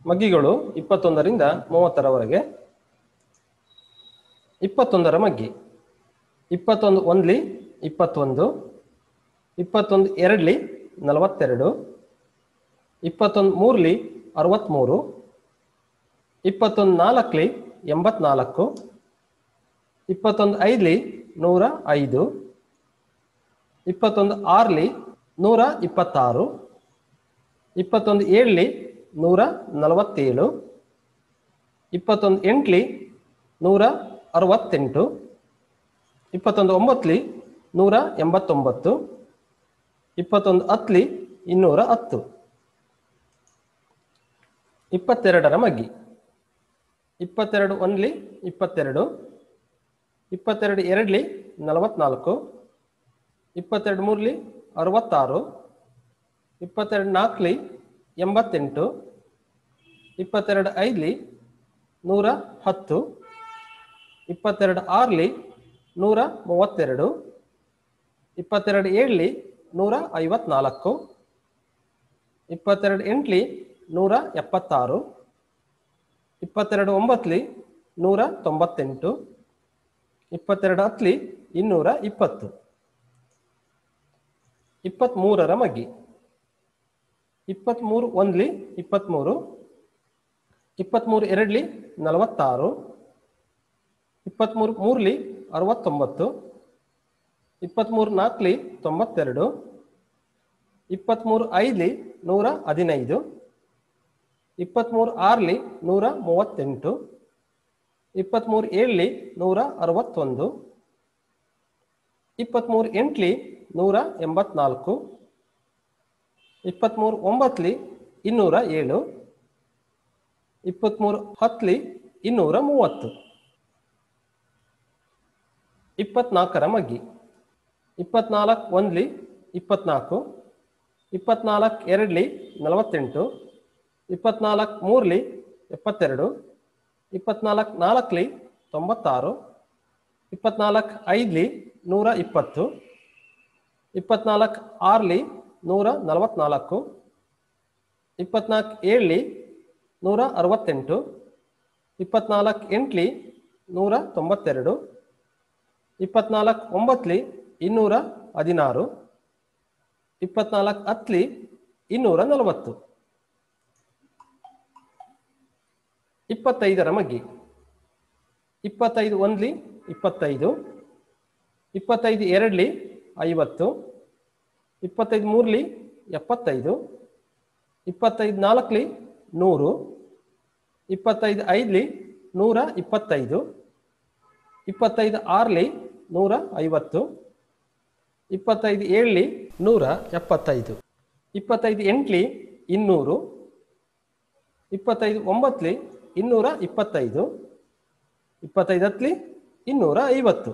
ಮಗ್ಗಿಗಳು ಇಪ್ಪತ್ತೊಂದರಿಂದ ಮೂವತ್ತರವರೆಗೆ ಇಪ್ಪತ್ತೊಂದರ ಮಗ್ಗಿ ಇಪ್ಪತ್ತೊಂದು ಒಂದ್ಲಿ ಇಪ್ಪತ್ತೊಂದು ಇಪ್ಪತ್ತೊಂದು ಎರಡ್ಲಿ ನಲವತ್ತೆರಡು ಇಪ್ಪತ್ತೊಂದು ಮೂರ್ಲಿ ಅರವತ್ತ್ಮೂರು ಇಪ್ಪತ್ತೊಂದು ನಾಲ್ಕಲಿ ಎಂಬತ್ನಾಲ್ಕು ಇಪ್ಪತ್ತೊಂದು ಐದ್ಲಿ ನೂರ ಐದು ಇಪ್ಪತ್ತೊಂದು ಆರ್ಲಿ ನೂರ ಇಪ್ಪತ್ತಾರು ಇಪ್ಪತ್ತೊಂದು ಏಳ್ಲಿ ನೂರ ನಲವತ್ತೇಳು ಇಪ್ಪತ್ತೊಂದು ಎಂಟ್ಲಿ ನೂರ ಅರವತ್ತೆಂಟು ಇಪ್ಪತ್ತೊಂದು ಒಂಬತ್ತಲಿ ನೂರ ಎಂಬತ್ತೊಂಬತ್ತು ಇಪ್ಪತ್ತೊಂದು ಹತ್ಲಿ ಇನ್ನೂರ ಹತ್ತು ಇಪ್ಪತ್ತೆರಡರ ಮಗ್ಗಿ ಇಪ್ಪತ್ತೆರಡು ಒಂದ್ಲಿ ಇಪ್ಪತ್ತೆರಡು ಇಪ್ಪತ್ತೆರಡು ಎರಡ್ಲಿ ನಲವತ್ನಾಲ್ಕು ಇಪ್ಪತ್ತೆರಡು ಮೂರ್ಲಿ ಅರವತ್ತಾರು ಇಪ್ಪತ್ತೆರಡು ನಾಲ್ಕಲಿ ಎಂಬತ್ತೆಂಟು ಇಪ್ಪತ್ತೆರಡು ಐದ್ಲಿ ನೂರ ಹತ್ತು ಇಪ್ಪತ್ತೆರಡು ಆರ್ಲಿ ನೂರ ಮೂವತ್ತೆರಡು ಇಪ್ಪತ್ತೆರಡು ಏಳ್ಲಿ ನೂರ ಐವತ್ನಾಲ್ಕು ಇಪ್ಪತ್ತೆರಡು ಎಂಟ್ಲಿ ನೂರ ಎಪ್ಪತ್ತಾರು ಇಪ್ಪತ್ತೆರಡು ಒಂಬತ್ತಲಿ ನೂರ ತೊಂಬತ್ತೆಂಟು ಇಪ್ಪತ್ತೆರಡು ಹತ್ಲಿ ಇನ್ನೂರ ಇಪ್ಪತ್ತು ಇಪ್ಪತ್ತ್ಮೂರರ ಮಗ್ಗಿ ಇಪ್ಪತ್ತ್ಮೂರು ಒಂದ್ಲಿ ಇಪ್ಪತ್ತ್ಮೂರು ಇಪ್ಪತ್ತ್ಮೂರು ಎರಡ್ಲಿ ನಲವತ್ತಾರು ಇಪ್ಪತ್ತ್ಮೂರು ಮೂರ್ಲಿ ಅರವತ್ತೊಂಬತ್ತು ಇಪ್ಪತ್ತ್ಮೂರು ನಾಲ್ಕಲಿ ತೊಂಬತ್ತೆರಡು ಇಪ್ಪತ್ತ್ಮೂರು ಐದ್ಲಿ ನೂರ ಹದಿನೈದು ಇಪ್ಪತ್ತ್ಮೂರು ಆರ್ಲಿ ನೂರ ಮೂವತ್ತೆಂಟು ಇಪ್ಪತ್ತ್ಮೂರು ಏಳ್ಲಿ ನೂರ ಅರವತ್ತೊಂದು ಇಪ್ಪತ್ತ್ಮೂರು ಎಂಟ್ಲಿ ನೂರ ಎಂಬತ್ನಾಲ್ಕು ಇಪ್ಪತ್ತ್ಮೂರು ಒಂಬತ್ತಲಿ ಇನ್ನೂರ ಏಳು ಇಪ್ಪತ್ತ್ಮೂರು ಹತ್ಲಿ ಇನ್ನೂರ ಮೂವತ್ತು ಇಪ್ಪತ್ನಾಲ್ಕರ ಮಗ್ಗಿ ಇಪ್ಪತ್ನಾಲ್ಕು ಒಂದ್ಲಿ ಇಪ್ಪತ್ನಾಲ್ಕು ಇಪ್ಪತ್ನಾಲ್ಕು ಎರಡ್ಲಿ ನಲವತ್ತೆಂಟು ಇಪ್ಪತ್ನಾಲ್ಕು ಮೂರ್ಲಿ ಎಪ್ಪತ್ತೆರಡು ಇಪ್ಪತ್ನಾಲ್ಕು ನಾಲ್ಕಲಿ ತೊಂಬತ್ತಾರು ಇಪ್ಪತ್ನಾಲ್ಕು ಐದ್ಲಿ ನೂರ ಇಪ್ಪತ್ತು ಇಪ್ಪತ್ನಾಲ್ಕು ಆರ್ಲಿ ನೂರ ನಲವತ್ನಾಲ್ಕು ಇಪ್ಪತ್ನಾಲ್ಕು ಏಳ್ಲಿ ನೂರ ಅರವತ್ತೆಂಟು ಇಪ್ಪತ್ನಾಲ್ಕು ಎಂಟ್ಲಿ ನೂರ ತೊಂಬತ್ತೆರಡು ಇಪ್ಪತ್ನಾಲ್ಕು ಒಂಬತ್ತಲಿ ಇನ್ನೂರ ಹದಿನಾರು ಇಪ್ಪತ್ನಾಲ್ಕು ಹತ್ಲಿ ಇನ್ನೂರ ನಲವತ್ತು ಇಪ್ಪತ್ತೈದರ ಮಗ್ಗಿ ಇಪ್ಪತ್ತೈದು ಒಂದ್ಲಿ ಇಪ್ಪತ್ತೈದು ಇಪ್ಪತ್ತೈದು ಎರಡ್ಲಿ ಐವತ್ತು ಇಪ್ಪತ್ತೈದು ಮೂರ್ಲಿ ಎಪ್ಪತ್ತೈದು ಇಪ್ಪತ್ತೈದು ನಾಲ್ಕಲಿ ನೂರು ಇಪ್ಪತ್ತೈದು ಐದ್ಲಿ ನೂರ ಇಪ್ಪತ್ತೈದು ಇಪ್ಪತ್ತೈದು ಆರ್ಲಿ ನೂರ ಐವತ್ತು ಇಪ್ಪತ್ತೈದು ಏಳ್ಲಿ ನೂರ ಎಪ್ಪತ್ತೈದು ಇಪ್ಪತ್ತೈದು ಎಂಟ್ಲಿ ಇನ್ನೂರು ಇಪ್ಪತ್ತೈದು ಒಂಬತ್ತಲಿ ಇನ್ನೂರ ಇಪ್ಪತ್ತೈದು ಇಪ್ಪತ್ತೈದು ಹತ್ಲಿ ಇನ್ನೂರ ಐವತ್ತು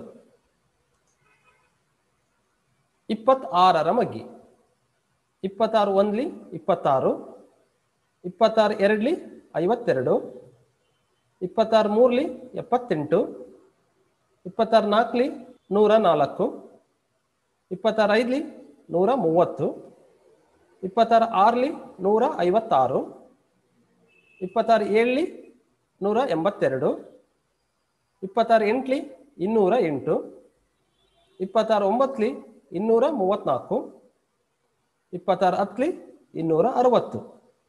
ಇಪ್ಪತ್ತಾರರ ಮಗ್ಗಿ ಇಪ್ಪತ್ತಾರು ಒಂದ್ಲಿ ಇಪ್ಪತ್ತಾರು ಇಪ್ಪತ್ತಾರು ಎರಡ್ಲಿ ಐವತ್ತೆರಡು ಇಪ್ಪತ್ತಾರು ಮೂರ್ಲಿ ಎಪ್ಪತ್ತೆಂಟು ಇಪ್ಪತ್ತಾರು ನಾಲ್ಕಲಿ ನೂರ ನಾಲ್ಕು ಇಪ್ಪತ್ತಾರು ಐದ್ಲಿ ನೂರ ಮೂವತ್ತು ಇಪ್ಪತ್ತಾರು ಆರ್ಲಿ ನೂರ ಐವತ್ತಾರು ಇಪ್ಪತ್ತಾರು ಏಳ್ಲಿ ನೂರ ಎಂಬತ್ತೆರಡು ಇಪ್ಪತ್ತಾರು ಎಂಟ್ಲಿ ಇನ್ನೂರ ಎಂಟು ಇಪ್ಪತ್ತಾರು ಒಂಬತ್ತಲಿ ಇನ್ನೂರ ಮೂವತ್ತ್ನಾಲ್ಕು ಇಪ್ಪತ್ತಾರು ಹತ್ಲಿ ಇನ್ನೂರ ಅರವತ್ತು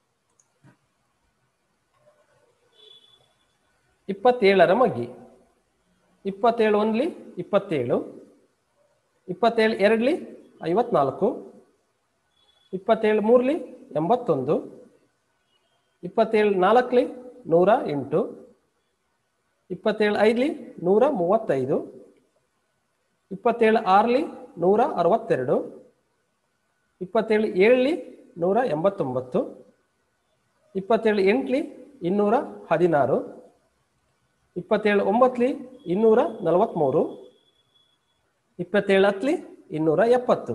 ಇಪ್ಪತ್ತೇಳರ ಮಗ್ಗಿ ಇಪ್ಪತ್ತೇಳು ಒಂದ್ಲಿ ಇಪ್ಪತ್ತೇಳು ಇಪ್ಪತ್ತೇಳು ಎರಡ್ಲಿ ಐವತ್ನಾಲ್ಕು ಇಪ್ಪತ್ತೇಳು ಮೂರ್ಲಿ ಎಂಬತ್ತೊಂದು ಇಪ್ಪತ್ತೇಳು ನಾಲ್ಕಲಿ ನೂರ ಎಂಟು ಇಪ್ಪತ್ತೇಳು ಐದ್ಲಿ ನೂರ ಮೂವತ್ತೈದು ಇಪ್ಪತ್ತೇಳು ಆರ್ಲಿ ನೂರ ಅರವತ್ತೆರಡು ಇಪ್ಪತ್ತೇಳು ಏಳ್ಲಿ ನೂರ ಎಂಬತ್ತೊಂಬತ್ತು ಇಪ್ಪತ್ತೇಳು ಎಂಟ್ಲಿ ಇನ್ನೂರ ಹದಿನಾರು ಇಪ್ಪತ್ತೇಳು ಒಂಬತ್ತಲಿ ಇನ್ನೂರ ನಲವತ್ತ್ಮೂರು ಇಪ್ಪತ್ತೇಳು ಹತ್ಲಿ ಇನ್ನೂರ ಎಪ್ಪತ್ತು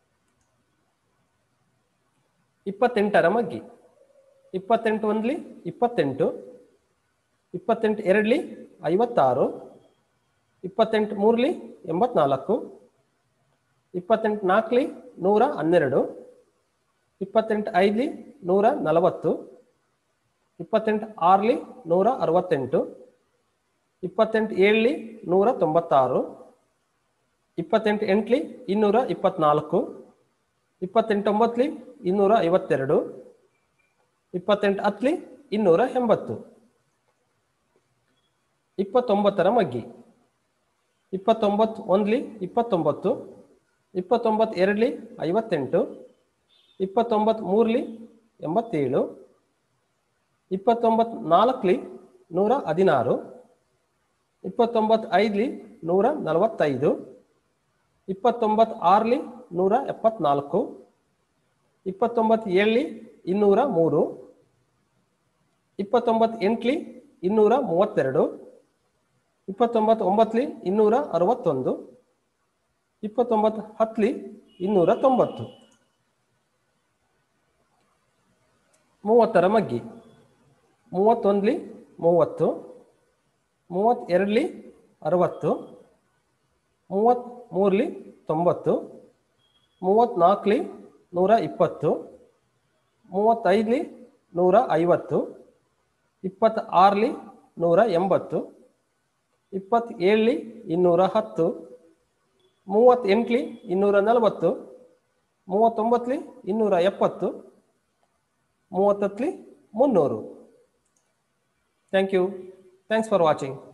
ಇಪ್ಪತ್ತೆಂಟರ ಮಗ್ಗಿ ಇಪ್ಪತ್ತೆಂಟು ಒಂದ್ಲಿ ಇಪ್ಪತ್ತೆಂಟು ಇಪ್ಪತ್ತೆಂಟು ಎರಡ್ಲಿ ಐವತ್ತಾರು ಇಪ್ಪತ್ತೆಂಟು ಮೂರ್ಲಿ ಎಂಬತ್ನಾಲ್ಕು ಇಪ್ಪತ್ತೆಂಟು ನಾಲ್ಕಲಿ ನೂರ ಹನ್ನೆರಡು ಇಪ್ಪತ್ತೆಂಟು ಐದ್ಲಿ ನೂರ ನಲವತ್ತು ಇಪ್ಪತ್ತೆಂಟು ಆರ್ಲಿ ನೂರ ಅರವತ್ತೆಂಟು ಇಪ್ಪತ್ತೆಂಟು ಏಳ್ಲಿ ನೂರ ತೊಂಬತ್ತಾರು ಇಪ್ಪತ್ತೆಂಟು ಎಂಟ್ಲಿ ಇನ್ನೂರ ಇಪ್ಪತ್ನಾಲ್ಕು ಇಪ್ಪತ್ತೆಂಟೊಂಬತ್ಲಿ ಇನ್ನೂರ ಐವತ್ತೆರಡು ಇಪ್ಪತ್ತೆಂಟು ಹತ್ಲಿ ಇನ್ನೂರ ಎಂಬತ್ತು ಇಪ್ಪತ್ತೊಂಬತ್ತರ ಮಗ್ಗಿ ಇಪ್ಪತ್ತೊಂಬತ್ತು ಒಂದ್ಲಿ ಇಪ್ಪತ್ತೊಂಬತ್ತು ಇಪ್ಪತ್ತೊಂಬತ್ತು ಎರಡ್ಲಿ ಐವತ್ತೆಂಟು ಇಪ್ಪತ್ತೊಂಬತ್ತು ಮೂರ್ಲಿ ಎಂಬತ್ತೇಳು ಇಪ್ಪತ್ತೊಂಬತ್ತು ನಾಲ್ಕಲಿ ನೂರ ಹದಿನಾರು ಇಪ್ಪತ್ತೊಂಬತ್ತು ಐದ್ಲಿ ನೂರ ನಲವತ್ತೈದು ಇಪ್ಪತ್ತೊಂಬತ್ತು ಆರ್ಲಿ ನೂರ ಎಪ್ಪತ್ನಾಲ್ಕು ಇಪ್ಪತ್ತೊಂಬತ್ತು ಏಳ್ಲಿ ಇನ್ನೂರ ಮೂರು ಇಪ್ಪತ್ತೊಂಬತ್ತು ಎಂಟ್ಲಿ ಇನ್ನೂರ ಮೂವತ್ತೆರಡು ಇಪ್ಪತ್ತೊಂಬತ್ತು ಒಂಬತ್ತಲಿ ಇನ್ನೂರ ಅರವತ್ತೊಂದು ಇಪ್ಪತ್ತೊಂಬತ್ತು ಹತ್ಲಿ ಇನ್ನೂರ ತೊಂಬತ್ತು ಮೂವತ್ತರ ಮಗ್ಗಿ ಮೂವತ್ತೊಂದ್ಲಿ ಮೂವತ್ತು ಮೂವತ್ತೆರಡ್ಲಿ ಅರವತ್ತು ಮೂವತ್ತ್ಮೂರಲಿ ತೊಂಬತ್ತು ಮೂವತ್ತ್ನಾಲ್ಕಲಿ ನೂರ ಇಪ್ಪತ್ತು ಮೂವತ್ತೈದಲಿ ನೂರ ಐವತ್ತು ಇಪ್ಪತ್ತ ಆರ್ಲಿ ನೂರ ಎಂಬತ್ತು ಇಪ್ಪತ್ತೇಳಲಿ ಇನ್ನೂರ ಹತ್ತು ಮೂವತ್ತೆಂಟ್ಲಿ ಇನ್ನೂರ ನಲವತ್ತು ಮೂವತ್ತೊಂಬತ್ತಲಿ ಇನ್ನೂರ ಎಪ್ಪತ್ತು ಮೂವತ್ತತ್ಲಿ ಮುನ್ನೂರು thank you thanks for watching